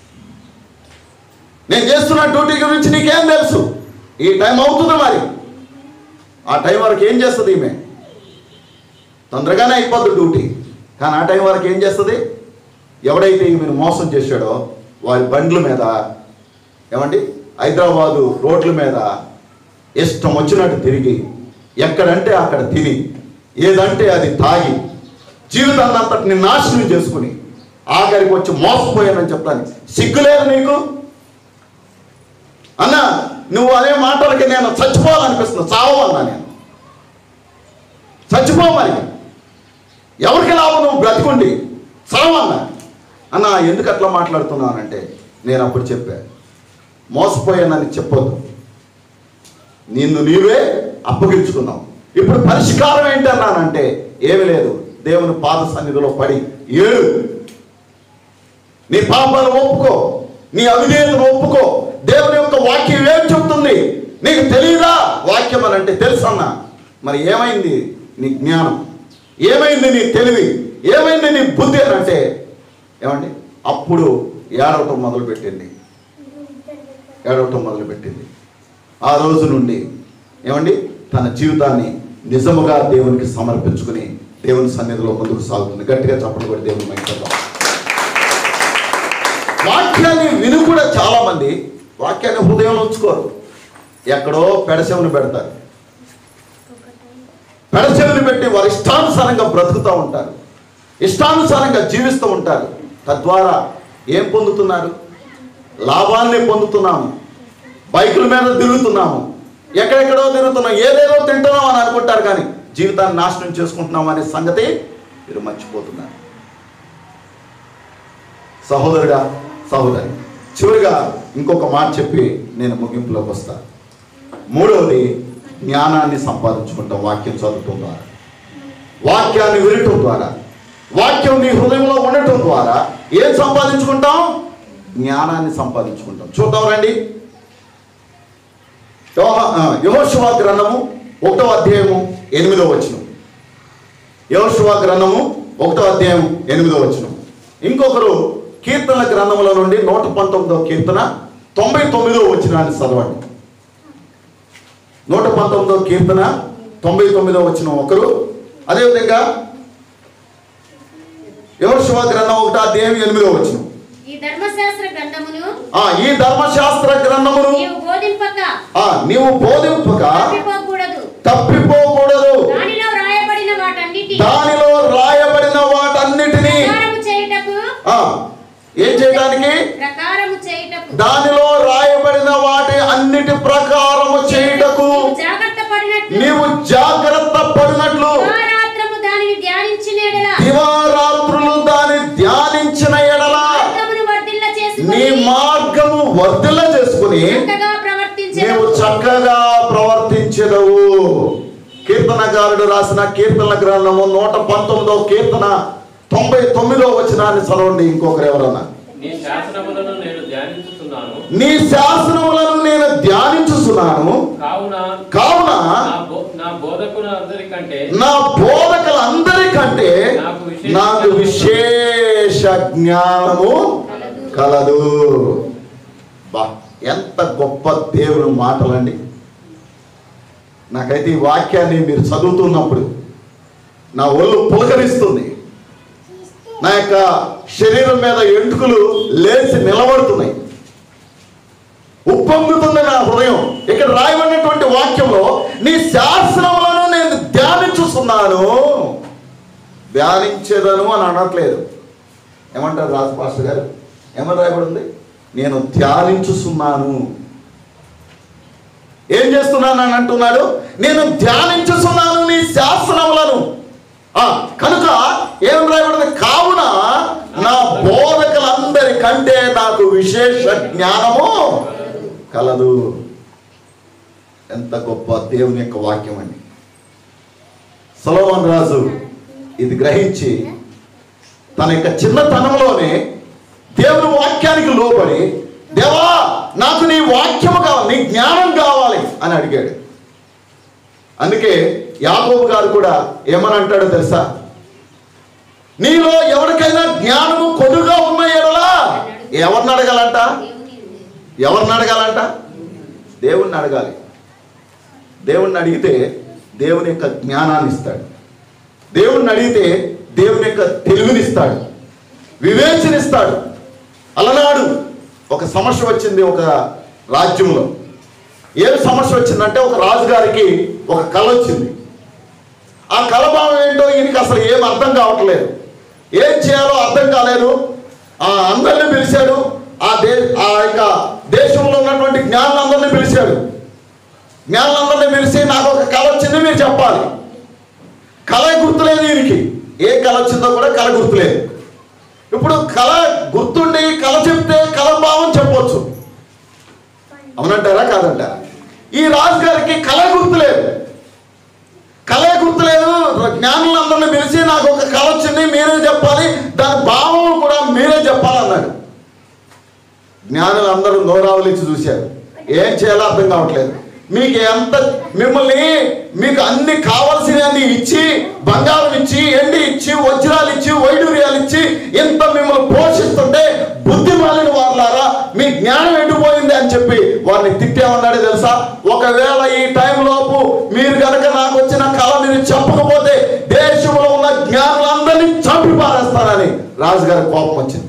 నేను చేస్తున్న డ్యూటీ గురించి నీకేం తెలుసు ఈ టైం అవుతుంది మరి ఆ టైం వరకు ఏం చేస్తుంది ఈమె తొందరగానే అయిపోద్ది డ్యూటీ కానీ ఆ టైం వరకు ఏం చేస్తుంది ఎవడైతే ఈమెను మోసం చేశాడో వారి బండ్ల మీద ఏమండి హైదరాబాదు రోడ్ల మీద ఇష్టం వచ్చినట్టు తిరిగి ఎక్కడంటే అక్కడ తిని ఏదంటే అది తాగి జీవితాన్ని అంతటిని నాశనం చేసుకుని ఆఖరికి వచ్చి మోసపోయానని చెప్తాను సిగ్గులేదు నీకు అన్న నువ్వు అనే మాటలకి నేను చచ్చిపోవాలనిపిస్తుంది చావన్నా నేను చచ్చిపో మరి ఎవరికి లాభం నువ్వు బ్రతికుండి చావన్నా అన్న ఎందుకు అట్లా మాట్లాడుతున్నానంటే నేను అప్పుడు చెప్పా మోసపోయానని చెప్పొద్దు నిన్ను నీవే అప్పగించుకున్నావు ఇప్పుడు పరిష్కారం ఏంటన్నానంటే ఏమి లేదు దేవుని పాద సన్నిధిలో పడి ఏడు నీ పాపాలు ఒప్పుకో నీ అవిధేయతను ఒప్పుకో దేవుని యొక్క వాక్యం ఏం చెప్తుంది నీకు తెలియదా వాక్యం అని అంటే తెలుసన్నా మరి ఏమైంది నీ జ్ఞానం ఏమైంది నీ తెలివి ఏమైంది నీ బుద్ధి అని అంటే ఏమండి అప్పుడు ఏడవటం మొదలుపెట్టింది ఏడవటం మొదలుపెట్టింది ఆ రోజు నుండి ఏమండి తన జీవితాన్ని నిజముగా దేవునికి సమర్పించుకుని దేవుని సన్నిధిలో ముందుకు సాగుతుంది గట్టిగా చప్పట్లు కొట్టి దేవుని మైకెళ్దాం వాక్యాన్ని విని కూడా చాలా మంది వాక్యాన్ని హృదయంలో ఉంచుకోరు ఎక్కడో పెడచెవును పెడతారు పెడచెవులు పెట్టి వారు ఇష్టానుసారంగా బ్రతుకుతూ ఉంటారు ఇష్టానుసారంగా జీవిస్తూ ఉంటారు తద్వారా ఏం పొందుతున్నారు లాభాన్ని పొందుతున్నాము బైకుల మీద తిరుగుతున్నాము ఎక్కడెక్కడో తిరుగుతున్నాం ఏదేదో తింటున్నాం అని అనుకుంటారు కానీ జీవితాన్ని నాశనం చేసుకుంటున్నాం అనే సంగతి మీరు మర్చిపోతున్నారు సహోదరుడా సహోదరి చివరిగా ఇంకొక మాట చెప్పి నేను ముగింపులోకి వస్తా మూడవది జ్ఞానాన్ని సంపాదించుకుంటాం వాక్యం చదవటం ద్వారా వాక్యాన్ని వినటం ద్వారా వాక్యం నీ హృదయంలో ఉండటం ద్వారా ఏం సంపాదించుకుంటాం జ్ఞానాన్ని సంపాదించుకుంటాం చూద్దాం రండి యహోశివ గ్రంథము ఒకటో అధ్యాయము ఎనిమిదో వచనం యహోశివ గ్రంథము ఒకటో అధ్యాయం ఎనిమిదో వచనం ఇంకొకరు కీర్తన గ్రంథముల నుండి నూట పంతొమ్మిదో కీర్తన తొంభై తొమ్మిదో వచనాన్ని చదవండి నూట పంతొమ్మిదో కీర్తన తొంభై తొమ్మిదో వచనం ఒకరు అదేవిధంగా యహోశివ గ్రంథం ఒకటో అధ్యాయం ఎనిమిదో వచనం
ఈ ధర్మశాస్త్ర గ్రంథమును
ఆ ఈ ధర్మశాస్త్ర గ్రంథమును
నీవు బోధింప బోధింపక
ఆ నీవు బోధింపక
తప్పిపోకూడదు
తప్పిపోకూడదు
దానిలో వ్రాయబడిన వాటన్నిటి
దానిలో రాయబడిన వాటన్నిటినీ
ప్రకారము చేయుటకు
ఆ ఏం చేయడానికి
ప్రకారము చేయుటకు
దానిలో రాయబడిన వాటి అన్నిటి ప్రకారము చేయుటకు
నీవు జాగ్రత్త పడినట్లు
నీవు జాగ్రత్త పడినట్లు
రాత్రము దానిని ధ్యానించిన ఎడల
దివారాత్రులు దాన్ని ధ్యానించిన ఎడల
మార్గమును వర్ధిల్ల
నీ
చేసుకుని
మార్గము వర్ధిల్ల చేసుకుని
చక్కగా ప్రవర్తించే
నీవు చక్కగా ప్రవర్తించదవు కీర్తనకారుడు రాసిన కీర్తన గ్రంథము నూట పంతొమ్మిదో కీర్తన తొంభై తొమ్మిదో వచనాన్ని చదవండి ఇంకొకరు ఎవరన్నా
నీ శాసనములను నేను ధ్యానించుతున్నాను
నీ శాసనములను నేను ధ్యానించుతున్నాను
కావున
కావున
నా బో- నా బోధకుల అందరికంటే
నా బోధకులందరికంటే నాకు విశేష జ్ఞానము కలదు బా ఎంత గొప్ప దేవుని మాటలండి నాకైతే ఈ వాక్యాన్ని మీరు చదువుతున్నప్పుడు నా ఒళ్ళు పులకరిస్తుంది నా యొక్క శరీరం మీద ఎంటుకలు లేచి నిలబడుతున్నాయి ఉప్పొంగుతుంది నా హృదయం ఇక్కడ రాయబడినటువంటి వాక్యంలో నీ శాస్త్రములను నేను ధ్యానించుస్తున్నాను ధ్యానించేదను అని అనట్లేదు ఏమంటారు రాజు పాస్టర్ గారు ఏమని రాయబడి ఉంది నేను ధ్యానించుస్తున్నాను ఏం చేస్తున్నాను అని అంటున్నాడు నేను ధ్యానించుతున్నాను నీ శాస్త్రములను ఆ, కనుక ఏం రాయబడింది కావున నా బోధకులందరికంటే నాకు విశేష జ్ఞానము కలదు ఎంత గొప్ప దేవుని యొక్క వాక్యం అండి సలోమన్ రాజు ఇది గ్రహించి తన యొక్క చిన్నతనంలోనే దేవుని వాక్యానికి లోబడి దేవా నాకు నీ వాక్యము కావాలి నీ జ్ఞానం కావాలి అని అడిగాడు అందుకే యాకోబు గారు కూడా ఏమని అంటాడో తెలుసా నీలో ఎవరికైనా జ్ఞానము కొద్దుగా ఉన్న ఎడలా ఎవరిని అడగాలంట ఎవరిని అడగాలంట దేవుణ్ణి అడగాలి దేవుణ్ణి అడిగితే దేవుని యొక్క జ్ఞానాన్ని ఇస్తాడు దేవుణ్ణి అడిగితే దేవుని యొక్క తెలివినిస్తాడు వివేచనిస్తాడు అలనాడు ఒక సమస్య వచ్చింది ఒక రాజ్యంలో ఏం సమస్య వచ్చిందంటే ఒక రాజుగారికి ఒక కళ వచ్చింది ఆ కళ భావం ఏంటో ఈయనకి అసలు ఏం అర్థం కావట్లేదు ఏం చేయాలో అర్థం కాలేదు ఆ అందరిని పిలిచాడు ఆ దే ఆ యొక్క దేశంలో ఉన్నటువంటి జ్ఞానులందరినీ పిలిచాడు జ్ఞానులందరినీ పిలిచి నాకు ఒక కళ వచ్చింది మీరు చెప్పాలి కళ గుర్తులేదు ఈయనకి ఏ కళ వచ్చిందో కూడా కళ గుర్తులేదు ఇప్పుడు కళ గుర్తుండి కళ చెప్తే కళ భావం చెప్పొచ్చు అవునంటారా కాదంటారా ఈ రాజుగారికి కళ గుర్తులేదు కళ గుర్తులేదు జ్ఞానులందరినీ పిలిచి నాకు ఒక కళ వచ్చింది మీరే చెప్పాలి దాని భావం కూడా మీరే చెప్పాలన్నాడు జ్ఞానులందరూ నోరావులిచ్చి చూశారు ఏం చేయాలో అర్థం కావట్లేదు మీకు ఎంత మిమ్మల్ని మీకు అన్ని కావలసినవి ఇచ్చి బంగారం ఇచ్చి ఎండి ఇచ్చి వజ్రాలు ఇచ్చి వైడూర్యాలు ఇచ్చి ఇంత మిమ్మల్ని పోషిస్తుంటే బుద్ధి మాలిన వారులారా మీ జ్ఞానం ఎటుపోయింది అని చెప్పి వారిని తిట్టేమన్నాడు తెలుసా ఒకవేళ ఈ టైం లోపు మీరు కనుక నాకు వచ్చిన కళ మీరు చెప్పకపోతే దేశంలో ఉన్న జ్ఞానులందరినీ చంపి పారేస్తానని రాజుగారి కోపం వచ్చింది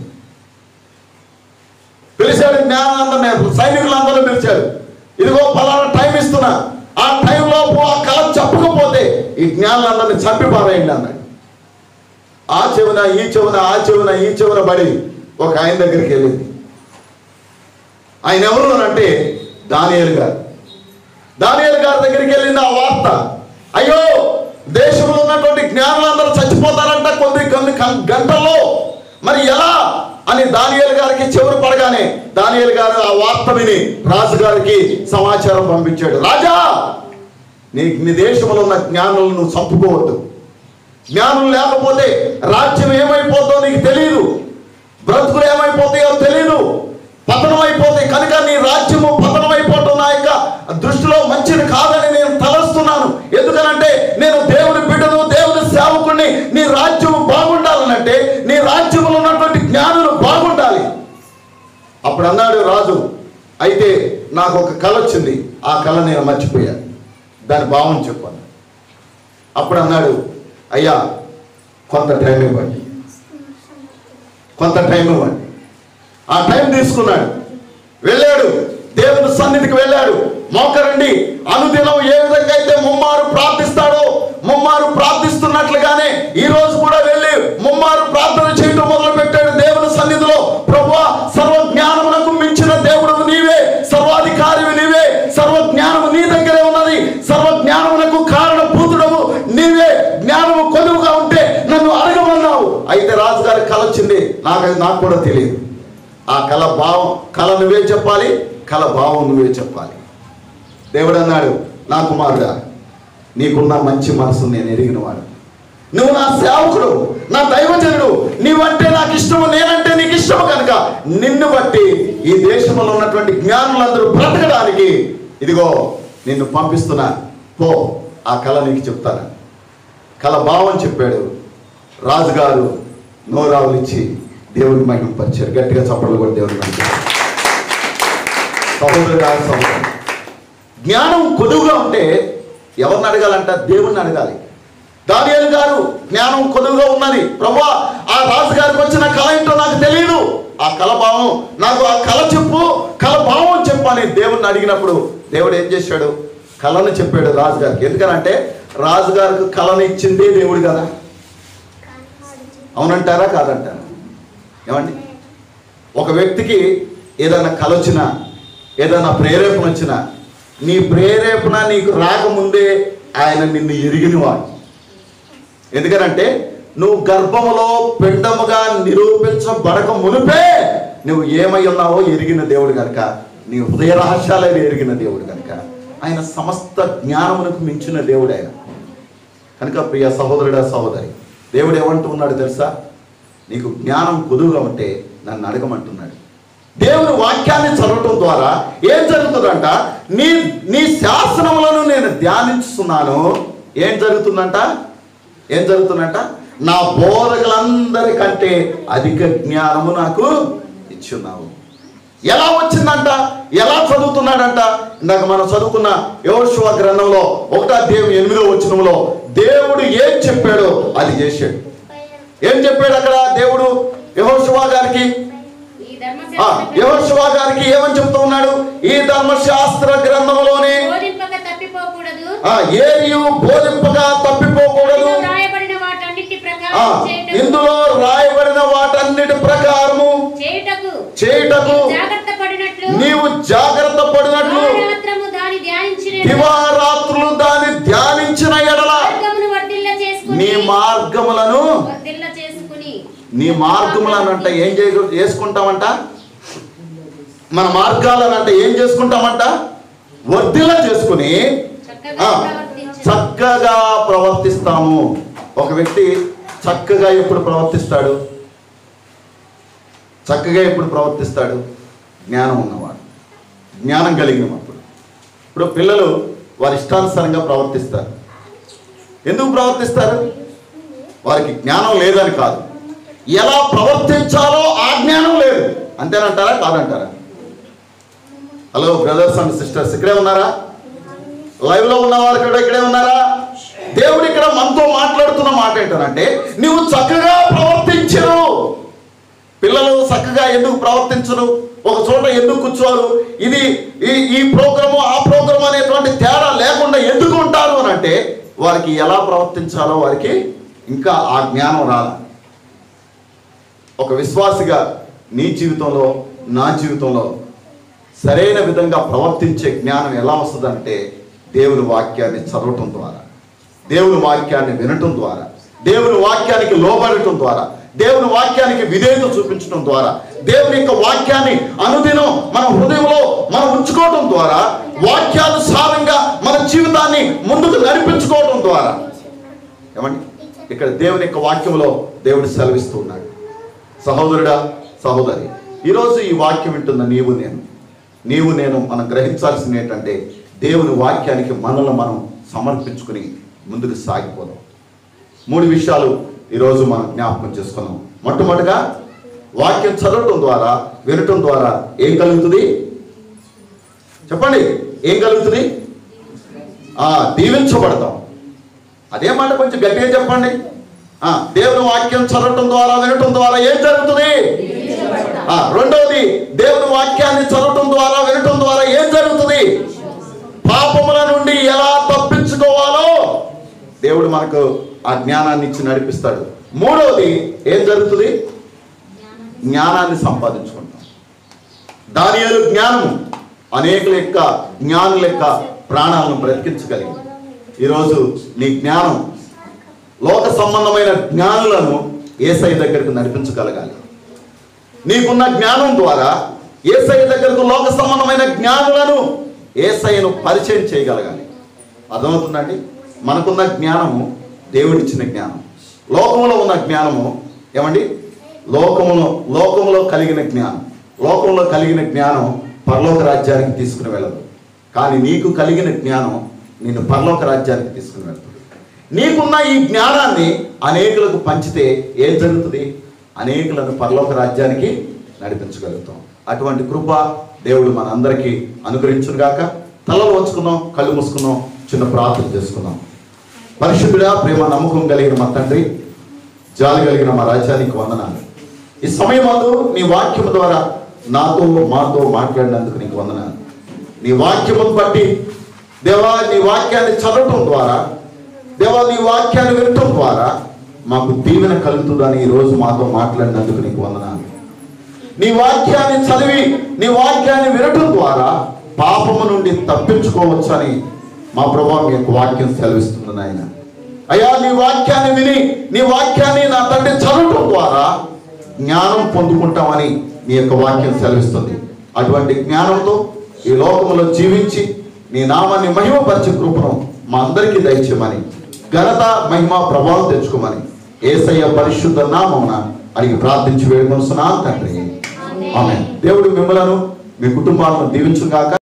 పిలిచాడు జ్ఞానానందరినీ సైనికులందరూ పిలిచాడు ఇదిగో పలానా టైం ఇస్తున్నా ఆ టైంలోపు ఆ కళ చెప్పకపోతే ఈ జ్ఞానులందరినీ చంపి పారేయండి అన్నాడు ఆ చెవున ఈ చెవున ఆ చెవున ఈ చెవున పడి ఒక ఆయన దగ్గరికి వెళ్ళింది ఆయన ఎవరు అని అంటే దానియేలు గారు దానియేలు గారి దగ్గరికి వెళ్ళింది ఆ వార్త అయ్యో దేశంలో ఉన్నటువంటి జ్ఞానులందరూ చచ్చిపోతారంట కొన్ని కొన్ని గం- గంటల్లో మరి ఎలా అని దానియేలు గారికి చెవులు పడగానే దానియేలు గారు ఆ వార్త విని రాజుగారికి సమాచారం పంపించాడు రాజా నీ నీ దేశంలో ఉన్న జ్ఞానులను నువ్వు చంపుకోవద్దు జ్ఞానం లేకపోతే రాజ్యం ఏమైపోతుందో నీకు తెలియదు బ్రతుకులు ఏమైపోతాయో తెలియదు పతనం అయిపోతాయి కనుక నీ రాజ్యము పతనం అయిపోవటం నా యొక్క దృష్టిలో మంచిది కాదని నేను తలస్తున్నాను ఎందుకనంటే నేను దేవుని బిడ్డను దేవుని సేవకుడిని నీ రాజ్యము బాగుండాలనంటే నీ రాజ్యంలో ఉన్నటువంటి జ్ఞానులు బాగుండాలి అప్పుడు అన్నాడు రాజు అయితే నాకు ఒక కళ వచ్చింది ఆ కళ నేను మర్చిపోయాను దాని భావం చెప్పాను అప్పుడు అన్నాడు అయ్యా కొంత టైం ఇవ్వండి కొంత టైం ఇవ్వండి ఆ టైం తీసుకున్నాడు వెళ్ళాడు దేవుని సన్నిధి సన్నిధికి వెళ్ళాడు మోకరండి అనుదినం ఏ విధంగా అయితే ముమ్మారు ప్రార్థిస్తాడో ముమ్మారు ప్రార్థిస్తున్నట్లుగానే ఈ రోజు కూడా వెళ్ళి ముమ్మారు ప్రార్థన చేయడం మొదలు పెట్టాడు దేవుని సన్నిధిలో ప్రభువా సర్వ జ్ఞానమునకు మించిన దేవుడు నీవే సర్వాధికారి నీవే సర్వ జ్ఞానము నీ దగ్గరే ఉన్నది సర్వ జ్ఞానమునకు కారణభూతుడము నీవే జ్ఞానము కొలువుగా ఉంటే నన్ను అడగమన్నావు అయితే రాజుగారి కల వచ్చింది నాకు అది నాకు కూడా తెలియదు ఆ కళ భావం కళ నువ్వే చెప్పాలి కళ భావం నువ్వే చెప్పాలి దేవుడు అన్నాడు నా కుమారుడా నీకున్న మంచి మనసు నేను ఎరిగినవాడు నువ్వు నా సేవకుడు నా దైవజనుడు నీవంటే నాకు ఇష్టము నేనంటే నీకు ఇష్టము కనుక నిన్ను బట్టి ఈ దేశంలో ఉన్నటువంటి జ్ఞానులందరూ బ్రతకడానికి ఇదిగో నిన్ను పంపిస్తున్నా పో ఆ కళ నీకు చెప్తాను కళ భావం చెప్పాడు రాజుగారు నోరావులు ఇచ్చి దేవుడికి మహిమపరిచారు గట్టిగా చప్పట్లు కూడా దేవుడికి మహిమ సహోదరుడా సహోదరు జ్ఞానం కొదువుగా ఉంటే ఎవరిని అడగాలంట దేవుణ్ణి అడగాలి దానియేలు గారు జ్ఞానం కొదువుగా ఉన్నది ప్రభా ఆ రాజు గారికి వచ్చిన కళ ఏంటో నాకు తెలియదు ఆ కళ భావం నాకు ఆ కళ చెప్పు కళ భావం చెప్పు అని దేవుణ్ణి అడిగినప్పుడు దేవుడు ఏం చేశాడు కళను చెప్పాడు రాజుగారికి ఎందుకనంటే రాజుగారికి కళను ఇచ్చిందే దేవుడు కదా అవునంటారా కాదంటారా ఏమండి ఒక వ్యక్తికి ఏదైనా కళ వచ్చినా ఏదైనా ప్రేరేపణ వచ్చినా నీ ప్రేరేపణ నీకు రాకముందే ఆయన నిన్ను ఎరిగినవాడు ఎందుకనంటే నువ్వు గర్భములో పిండముగా నిరూపించబడక మునిపే నువ్వు ఏమై ఉన్నావో ఎరిగిన దేవుడు కనుక నీ హృదయ రహస్యాలను ఎరిగిన దేవుడు కనుక ఆయన సమస్త జ్ఞానమునకు మించిన దేవుడు ఆయన కనుక ప్రియ సహోదరుడా సహోదరి దేవుడు ఏమంటూ ఉన్నాడు తెలుసా నీకు జ్ఞానం కొదువుగా ఉంటే నన్ను అడగమంటున్నాడు దేవుని వాక్యాన్ని చదవటం ద్వారా ఏం జరుగుతుందంట నీ నీ శాసనములను నేను ధ్యానిస్తున్నాను ఏం జరుగుతుందంట ఏం జరుగుతుందంట నా బోధకులందరికంటే అధిక జ్ఞానము నాకు ఇచ్చున్నావు ఎలా వచ్చిందంట ఎలా చదువుతున్నాడంట ఇందాక మనం చదువుకున్న యోశువ గ్రంథంలో ఒకటో అధ్యాయం ఎనిమిదో వచనంలో దేవుడు ఏం చెప్పాడో అది చేశాడు ఏం చెప్పాడు అక్కడ దేవుడు యహోశువ గారికి
ఈ
ఆ,
ధర్మశాస్త్ర
యెహోషువ గారికి ఏమని చెప్తూ ఉన్నాడు ఈ ధర్మశాస్త్ర గ్రంథంలోనే
బోధింపక తప్పిపోకూడదు
ఆ ఏరియు బోధింపగా తప్పిపోకూడదు
ఇందులో రాయబడిన వాటన్నిటి
ఆ,
ప్రకారం చేయుటకు
ఇందులో రాయబడిన వాటన్నిటి ప్రకారము
చేయుటకు
చేయుటకు
జాగ్రత్త పడినట్లు
నీవు జాగ్రత్త పడినట్లు
రాత్రము దాని ధ్యానించిన
దివారాత్రులు దాన్ని ధ్యానించిన ఎడల
మార్గమును వర్ధిల్ల చేసుకుని
నీ మార్గములను
వర్ధిల్ల చేసుకుని
నీ మార్గములను అంటే ఏం చే చేసుకుంటామంట మన మార్గాలను అంటే ఏం చేసుకుంటామంట వర్ధిల్ల చేసుకుని
చక్కగా
ఆ,
ప్రవర్తించు
చక్కగా ప్రవర్తిస్తాము ఒక వ్యక్తి చక్కగా ఎప్పుడు ప్రవర్తిస్తాడు చక్కగా ఎప్పుడు ప్రవర్తిస్తాడు జ్ఞానం ఉన్నవాడు జ్ఞానం కలిగినప్పుడు ఇప్పుడు పిల్లలు వారి ఇష్టానుసారంగా ప్రవర్తిస్తారు ఎందుకు ప్రవర్తిస్తారు వారికి జ్ఞానం లేదని కాదు ఎలా ప్రవర్తించాలో ఆ జ్ఞానం లేదు అంతేనంటారా కాదంటారా హలో బ్రదర్స్ అండ్ సిస్టర్స్ ఇక్కడే ఉన్నారా లైవ్ లో ఉన్న వారు కూడా ఇక్కడే ఉన్నారా దేవుడు ఇక్కడ మనతో మాట్లాడుతున్న మాట ఏంటంటే నువ్వు చక్కగా ప్రవర్తించరు పిల్లలు చక్కగా ఎందుకు ప్రవర్తించరు ఒక చోట ఎందుకు కూర్చోరు ఇది ఈ ఈ ప్రోగ్రాము ఆ ప్రోగ్రామ్ అనేటువంటి తేడా లేకుండా ఎందుకు ఉంటారు అని అంటే వారికి ఎలా ప్రవర్తించాలో వారికి ఇంకా ఆ జ్ఞానం రాలి ఒక విశ్వాసిగా నీ జీవితంలో నా జీవితంలో సరైన విధంగా ప్రవర్తించే జ్ఞానం ఎలా వస్తుందంటే దేవుని వాక్యాన్ని చదవటం ద్వారా దేవుని వాక్యాన్ని వినటం ద్వారా దేవుని వాక్యానికి లోబడటం ద్వారా దేవుని వాక్యానికి విధేయత చూపించడం ద్వారా దేవుని యొక్క వాక్యాన్ని అనుదినం మన హృదయంలో మనం ఉంచుకోవడం ద్వారా వాక్యానుసారంగా మన జీవితాన్ని ముందుకు నడిపించుకోవడం ద్వారా ఏమండి ఇక్కడ దేవుని యొక్క వాక్యంలో దేవుడు సెలవిస్తూ ఉన్నాడు సహోదరుడా సహోదరి ఈరోజు ఈ వాక్యం వింటున్న నీవు నేను నీవు నేను మనం గ్రహించాల్సింది ఏంటంటే దేవుని వాక్యానికి మనల్ని మనం సమర్పించుకుని ముందుకు సాగిపోదాం మూడు విషయాలు ఈరోజు మనం జ్ఞాపకం చేసుకున్నాం మొట్టమొదటిగా వాక్యం చదవటం ద్వారా వినటం ద్వారా ఏం కలుగుతుంది చెప్పండి ఏం కలుగుతుంది ఆ, దీవించబడతాం అదే మాట కొంచెం గట్టిగా చెప్పండి ఆ, దేవుని వాక్యం చదవటం ద్వారా వినటం ద్వారా ఏం జరుగుతుంది ఆ, రెండవది దేవుని వాక్యాన్ని చదవటం ద్వారా వినటం ద్వారా ఏం జరుగుతుంది మనకు ఆ జ్ఞానాన్ని ఇచ్చి నడిపిస్తాడు మూడవది ఏం జరుగుతుంది జ్ఞానాన్ని సంపాదించుకుంటాం దానియాలు జ్ఞానము అనేకుల యొక్క జ్ఞానుల యొక్క ప్రాణాలను బ్రతికించగలిగింది ఈరోజు నీ జ్ఞానం లోక సంబంధమైన జ్ఞానులను ఏసై దగ్గరకు నడిపించగలగాలి నీకున్న జ్ఞానం ద్వారా ఏసై దగ్గరకు లోక సంబంధమైన జ్ఞానులను ఏసైను పరిచయం చేయగలగాలి అర్థమవుతుందండి మనకున్న జ్ఞానము దేవుడిచ్చిన జ్ఞానం లోకంలో ఉన్న జ్ఞానము ఏమండి లోకములో లోకంలో కలిగిన జ్ఞానం లోకంలో కలిగిన జ్ఞానం పరలోక రాజ్యానికి తీసుకుని వెళ్ళదు కానీ నీకు కలిగిన జ్ఞానం నిన్ను పరలోక రాజ్యానికి తీసుకుని వెళ్తుంది నీకున్న ఈ జ్ఞానాన్ని అనేకులకు పంచితే ఏం జరుగుతుంది అనేకులను పరలోక రాజ్యానికి నడిపించగలుగుతాం అటువంటి కృప దేవుడు మనందరికీ అనుగ్రహించుగాక తలలు వంచుకుందాం కళ్ళు మూసుకుందాం చిన్న ప్రార్థన చేసుకుందాం పరిశుద్ధుడా ప్రేమ నమ్మకం కలిగిన మా తండ్రి జాలి కలిగిన మా రాజ్యానికి వందనాలు ఈ సమయం అందు నీ వాక్యం ద్వారా నాతో మాతో మాట్లాడినందుకు నీకు వందనాలు నీ వాక్యమును బట్టి దేవా నీ వాక్యాన్ని చదవటం ద్వారా దేవా నీ వాక్యాన్ని వినటం ద్వారా మాకు దీవెన కలుగుతుందని ఈ రోజు మాతో మాట్లాడినందుకు నీకు వందనాలు నీ వాక్యాన్ని చదివి నీ వాక్యాన్ని వినటం ద్వారా పాపము నుండి తప్పించుకోవచ్చని మా ప్రభావ మీ యొక్క వాక్యం సెలవిస్తుంది నాయన అయ్యా నీ వాక్యాన్ని విని నీ వాక్యాన్ని నా తండ్రి చదవటం ద్వారా జ్ఞానం పొందుకుంటామని నీ యొక్క వాక్యం సెలవిస్తుంది అటువంటి జ్ఞానంతో ఈ లోకములో జీవించి నీ నామాన్ని మహిమపరిచే కృపను మా అందరికీ దయచేయమని ఘనత మహిమ ప్రభావం తెచ్చుకోమని ఏసయ్య పరిశుద్ధ నామమున అడిగి ప్రార్థించి వేడుకొనుస్తున్నా తండ్రి ఆమె దేవుడు మిమ్మలను మీ కుటుంబాలను దీవించుగాక